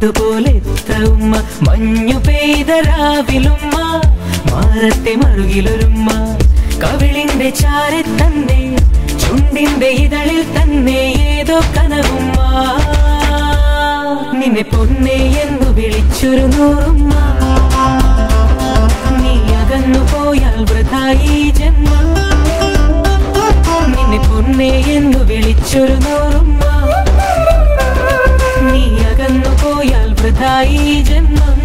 മുത്തുപോലെത്ത ഉമ്മ മഞ്ഞു പെയ്ത രാവിലുമ്മ മാറത്തെ മറുകിലൊരുമ്മ കവിളിന്റെ ചാരെ തന്നെ ചുണ്ടിന്റെ ഇതളിൽ തന്നെ ഏതോ കനവുമ്മ നിന്നെ പൊന്നെ എന്നു വിളിച്ചൊരു നൂറുമ്മ നീ അകന്നു പോയാൽ വൃഥായി ജന്മം നിന്നെ പൊന്നെ എന്നു വിളിച്ചൊരു നൂറുമ്മ നീ അകന്നു പോയാൽ വൃഥായി ജന്മം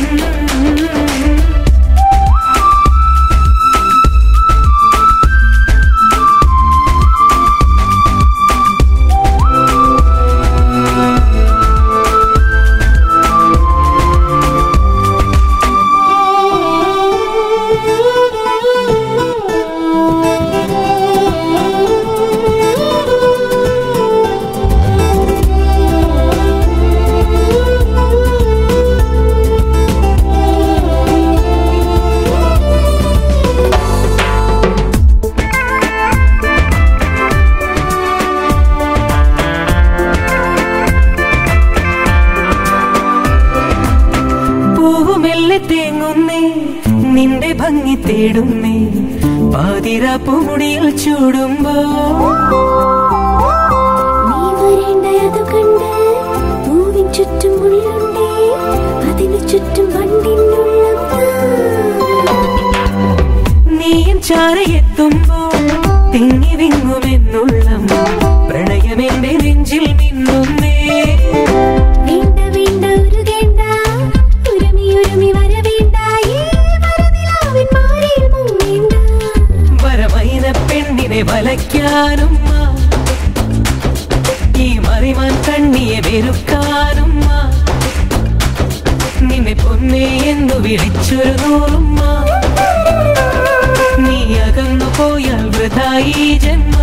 പൂവുമെല്ലെ തേങ്ങുന്നേ നിന്റെ ഭംഗി തേടുന്നേ പാതിര പൂമുടിയിൽ ചൂടുമ്പോ നീ വരേണ്ടതു കണ്ട് പൂവിൻ ചുറ്റും മുള്ളുണ്ടേ അതിനു ചുറ്റും വണ്ടിനുള്ളം നീയും ചാരയെത്തുമ്പോ തിങ്ങി വിങ്ങുമെന്നുള്ളം പ്രണയമെന്റെ നെഞ്ചിൽ നിന്നുന്നേ വേണ്ട വേണ്ട ഉരുകേണ്ട ഉരുമി ഉരുമി വരവേണ്ട ഈ വരനിലാവിൻ മാറിൽ മുങ്ങേണ്ട വരമൈന പെണ്ണിനെ വലയ്ക്കാനും ഈ മറിമാൻ കണ്ണിയെ വെറുക്കാനും നിന്നെ പൊന്നെ എന്നു വിളിച്ചൊരു നൂറുമ്മ നീ അകന്നു പോയാൽ വൃഥായി ജന്മം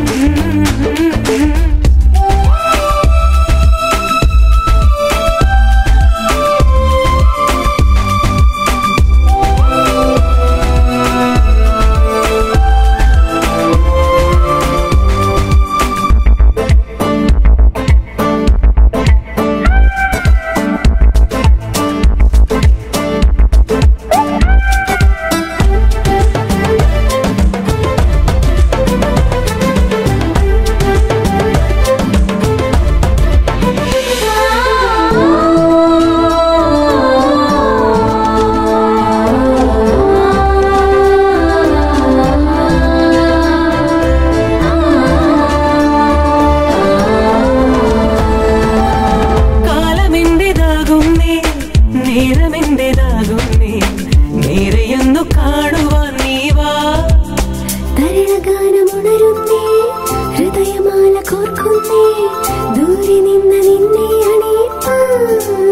കാലമെന്റേതാകുന്നേ നേരമെന്റേതാകുന്നേ നേരെയൊന്നു കാണുവാൻ നീ വാ തരണഗാനമുണരുന്നേ ഹൃദയമാല കോർക്കുന്നേ ദൂരെ നിന്ന് നിന്നെ അണിയിപ്പാൻ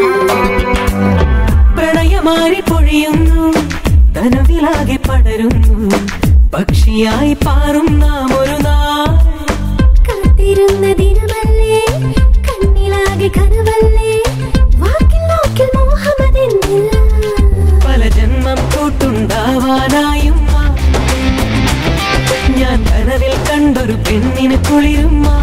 പ്രണയമാരി പൊഴിയുന്നു തനവിലാകെ പടരുന്നു പക്ഷിയായി പാറും നാം ഒരു നാൾ കാത്തിരുന്ന ദിനമല്ലേ കണ്ണിലാകെ കനവല്ലേ വാക്കിൽ നോക്കിൽ മോഹമതെന്നില്ല പല ജന്മം കൂട്ടുണ്ടാവാനായും ഞാൻ കനവിൽ കണ്ടൊരു പെണ്ണിന് കുളിരുമ്മ